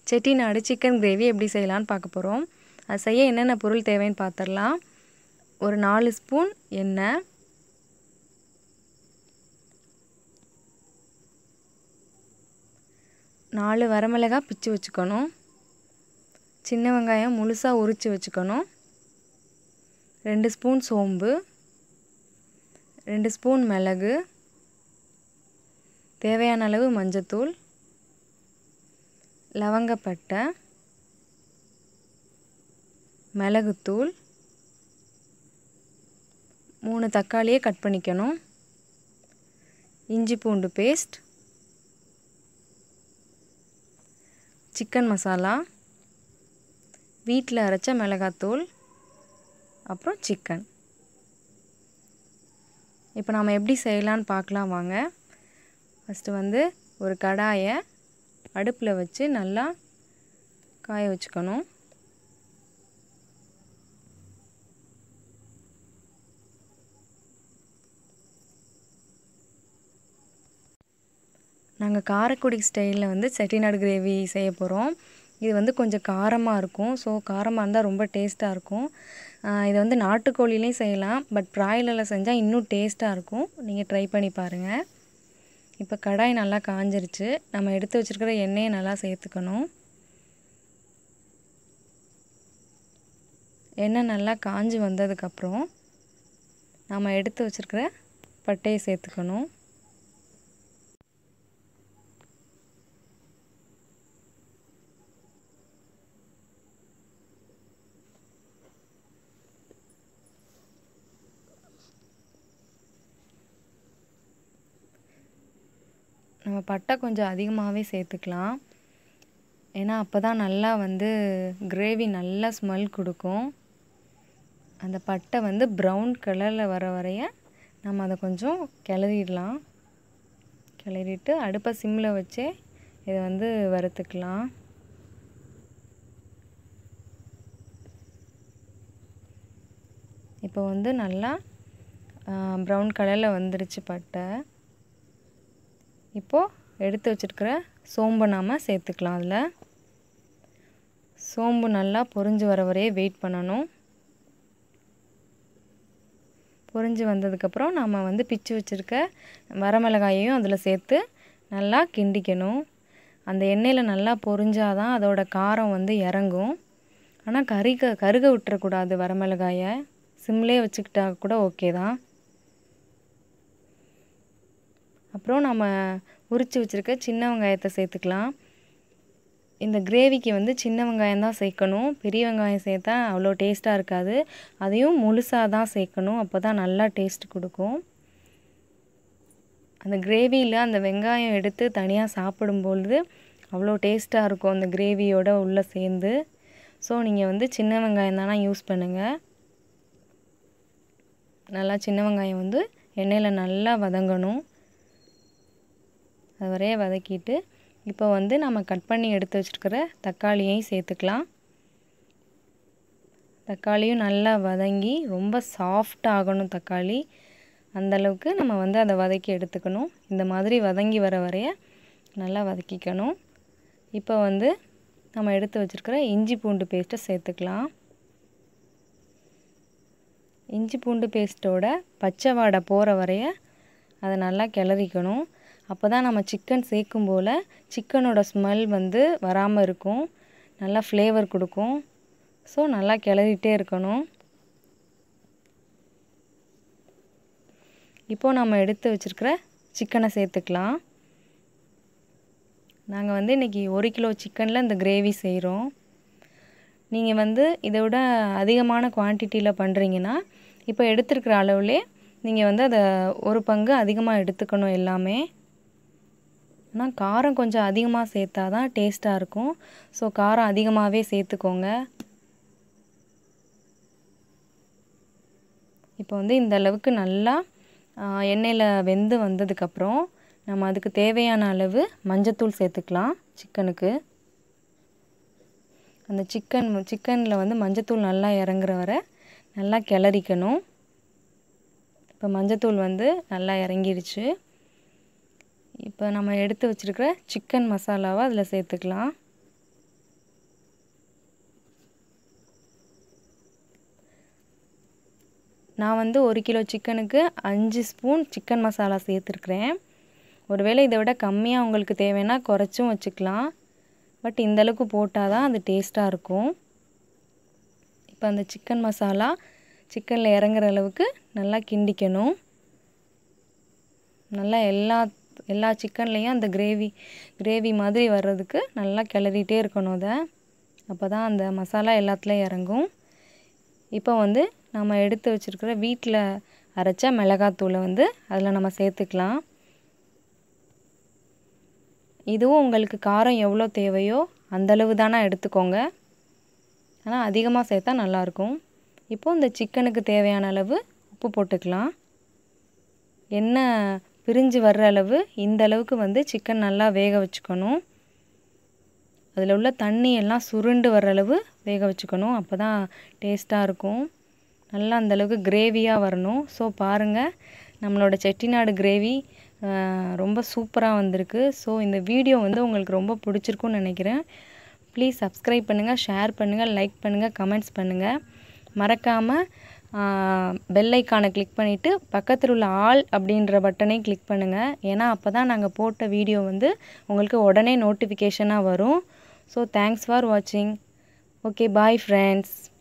Chettinad chicken gravy எப்படி செய்யலான்னு பார்க்க போகிறோம் அது செய்ய என்னென்ன பொருள் தேவைன்னு பார்த்துடலாம் ஒரு நாலு ஸ்பூன் எண்ணெய் நாலு வரமிளகாய் பிச்சு வச்சுக்கணும் சின்ன வெங்காயம் முழுசாக உரித்து வச்சுக்கணும் ரெண்டு ஸ்பூன் சோம்பு ரெண்டு ஸ்பூன் மிளகு தேவையான அளவு மஞ்சத்தூள் லவங்கப்பட்டை மிளகுத்தூள் மூணு தக்காளியை கட் பண்ணிக்கணும் இஞ்சி பூண்டு பேஸ்ட் சிக்கன் மசாலா வீட்டில் அரைச்ச மிளகாத்தூள் அப்புறம் சிக்கன் இப்போ நாம் எப்படி செய்யலான்னு பார்க்கலாம் வாங்க ஃபஸ்ட்டு வந்து ஒரு கடாயை அடுப்பில் வச்சு நல்லா காய வச்சுக்கணும் நாங்கள் காரைக்குடி ஸ்டைலில் வந்து செட்டிநாடு கிரேவி செய்ய போகிறோம் இது வந்து கொஞ்சம் காரமாக இருக்கும் ஸோ காரமாக இருந்தால் ரொம்ப டேஸ்ட்டாக இருக்கும் இதை வந்து நாட்டுக்கோழிலையும் செய்யலாம் பட் ப்ராய்லரில் செஞ்சால் இன்னும் டேஸ்ட்டாக இருக்கும் நீங்கள் ட்ரை பண்ணி பாருங்கள் இப்போ கடாய் நல்லா காஞ்சிருச்சு நம்ம எடுத்து வச்சுருக்கிற எண்ணெயை நல்லா சேர்த்துக்கணும் எண்ணெய் நல்லா காஞ்சி வந்ததுக்கப்புறம் நம்ம எடுத்து வச்சுருக்கிற பட்டையை சேர்த்துக்கணும் நம்ம பட்டை கொஞ்சம் அதிகமாகவே சேர்த்துக்கலாம் ஏன்னா அப்போ தான் நல்லா வந்து கிரேவி நல்லா ஸ்மெல் கொடுக்கும் அந்த பட்டை வந்து ப்ரௌன் கலரில் வர வரைய நம்ம அதை கொஞ்சம் கிளறிடலாம் கிளறிட்டு அடுப்பை சிம்மில் வச்சே இதை வந்து வறுத்துக்கலாம் இப்போ வந்து நல்லா ப்ரௌன் கலரில் வந்துருச்சு பட்டை இப்போது எடுத்து வச்சுருக்கிற சோம்பை நாம் சேர்த்துக்கலாம் அதில் சோம்பு நல்லா பொரிஞ்சு வர வரையே வெயிட் பண்ணணும் பொரிஞ்சு வந்ததுக்கப்புறம் நம்ம வந்து பிச்சு வச்சுருக்க வரமிளகாயையும் அதில் சேர்த்து நல்லா கிண்டிக்கணும் அந்த எண்ணெயில் நல்லா பொரிஞ்சாதான் அதோட காரம் வந்து இறங்கும் ஆனால் கறிக கருக விட்டுறக்கூடாது வரமிளகாயை சிம்லே வச்சுக்கிட்டா கூட ஓகே தான் அப்புறம் நம்ம உரித்து வச்சுருக்க சின்ன வெங்காயத்தை சேர்த்துக்கலாம் இந்த கிரேவிக்கு வந்து சின்ன வெங்காயம் தான் சேர்க்கணும் பெரிய வெங்காயம் சேர்த்தா அவ்வளோ டேஸ்ட்டாக இருக்காது அதையும் முழுசாக தான் சேர்க்கணும் அப்போ தான் நல்லா டேஸ்ட் கொடுக்கும் அந்த கிரேவியில் அந்த வெங்காயம் எடுத்து தனியாக சாப்பிடும்பொழுது அவ்வளோ டேஸ்ட்டாக இருக்கும் அந்த கிரேவியோட உள்ளே சேர்ந்து ஸோ நீங்கள் வந்து சின்ன வெங்காயம் தானே யூஸ் பண்ணுங்கள் நல்லா சின்ன வெங்காயம் வந்து எண்ணெயில் நல்லா வதங்கணும் அது வரைய வதக்கிட்டு இப்போ வந்து நம்ம கட் பண்ணி எடுத்து வச்சுருக்கிற தக்காளியையும் சேர்த்துக்கலாம் தக்காளியும் நல்லா வதங்கி ரொம்ப சாஃப்ட் ஆகணும் தக்காளி அந்தளவுக்கு நம்ம வந்து அதை வதக்கி எடுத்துக்கணும் இந்த மாதிரி வதங்கி வர வரைய நல்லா வதக்கிக்கணும் இப்போ வந்து நம்ம எடுத்து வச்சுருக்கிற இஞ்சி பூண்டு பேஸ்ட்டை சேர்த்துக்கலாம் இஞ்சி பூண்டு பேஸ்ட்டோட பச்சை வாடை போகிற வரைய அதை நல்லா கிளறிக்கணும் அப்போ தான் நம்ம சிக்கன் சேர்க்கும் போல் சிக்கனோட ஸ்மெல் வந்து வராமல் இருக்கும் நல்லா ஃப்ளேவர் கொடுக்கும் ஸோ நல்லா கிளறிட்டே இருக்கணும் இப்போது நம்ம எடுத்து வச்சுருக்கிற சிக்கனை சேர்த்துக்கலாம் நாங்கள் வந்து இன்றைக்கி ஒரு கிலோ சிக்கனில் இந்த கிரேவி செய்கிறோம் நீங்கள் வந்து இதை விட அதிகமான குவான்டிட்டியில் பண்ணுறீங்கன்னா இப்போ எடுத்துருக்கிற அளவுலே நீங்கள் வந்து அதை ஒரு பங்கு அதிகமாக எடுத்துக்கணும் எல்லாமே ஆனால் காரம் கொஞ்சம் அதிகமாக சேர்த்தா தான் டேஸ்ட்டாக இருக்கும் ஸோ காரம் அதிகமாகவே சேர்த்துக்கோங்க இப்போ வந்து இந்த அளவுக்கு நல்லா எண்ணெயில் வெந்து வந்ததுக்கப்புறம் நம்ம அதுக்கு தேவையான அளவு மஞ்சத்தூள் சேர்த்துக்கலாம் சிக்கனுக்கு அந்த சிக்கன் சிக்கனில் வந்து மஞ்சத்தூள் நல்லா இறங்குற வரை நல்லா கிளறிக்கணும் இப்போ மஞ்சத்தூள் வந்து நல்லா இறங்கிடுச்சு இப்போ நம்ம எடுத்து வச்சுருக்கிற சிக்கன் மசாலாவை அதில் சேர்த்துக்கலாம் நான் வந்து ஒரு கிலோ சிக்கனுக்கு அஞ்சு ஸ்பூன் சிக்கன் மசாலா சேர்த்துருக்குறேன் ஒருவேளை இதை விட கம்மியாக உங்களுக்கு தேவைன்னா குறைச்சும் வச்சுக்கலாம் பட் இந்தளவுக்கு போட்டால் தான் அது டேஸ்ட்டாக இருக்கும் இப்போ அந்த சிக்கன் மசாலா சிக்கனில் இறங்குற அளவுக்கு நல்லா கிண்டிக்கணும் நல்லா எல்லா எல்லா சிக்கன்லேயும் அந்த கிரேவி கிரேவி மாதிரி வர்றதுக்கு நல்லா கிளறிட்டே இருக்கணும் அதை அப்போ தான் அந்த மசாலா எல்லாத்துலேயும் இறங்கும் இப்போ வந்து நம்ம எடுத்து வச்சுருக்கிற வீட்டில் அரைச்ச மிளகாத்தூளை வந்து அதில் நம்ம சேர்த்துக்கலாம் இதுவும் உங்களுக்கு காரம் எவ்வளோ தேவையோ அந்தளவு தானே எடுத்துக்கோங்க ஆனால் அதிகமாக சேர்த்தா நல்லாயிருக்கும் இப்போது இந்த சிக்கனுக்கு தேவையான அளவு உப்பு போட்டுக்கலாம் எண்ணெய் பிரிஞ்சு வர்ற அளவு இந்த அளவுக்கு வந்து சிக்கன் நல்லா வேக வச்சுக்கணும் அதில் உள்ள தண்ணி எல்லாம் சுருண்டு வர்ற அளவு வேக வச்சுக்கணும் அப்போ தான் டேஸ்ட்டாக இருக்கும் நல்லா அந்தளவுக்கு கிரேவியாக வரணும் ஸோ பாருங்கள் நம்மளோட செட்டிநாடு கிரேவி ரொம்ப சூப்பராக வந்திருக்கு ஸோ இந்த வீடியோ வந்து உங்களுக்கு ரொம்ப பிடிச்சிருக்குன்னு நினைக்கிறேன் ப்ளீஸ் சப்ஸ்கிரைப் பண்ணுங்கள் ஷேர் பண்ணுங்கள் லைக் பண்ணுங்கள் கமெண்ட்ஸ் பண்ணுங்கள் மறக்காமல் பெல் ஐக்கானை கிளிக் பண்ணிவிட்டு பக்கத்தில் உள்ள ஆல் அப்படின்ற பட்டனை கிளிக் பண்ணுங்கள் ஏன்னா அப்போ தான் நாங்கள் போட்ட வீடியோ வந்து உங்களுக்கு உடனே நோட்டிஃபிகேஷனாக வரும் ஸோ தேங்க்ஸ் ஃபார் வாட்சிங் ஓகே பாய் ஃப்ரெண்ட்ஸ்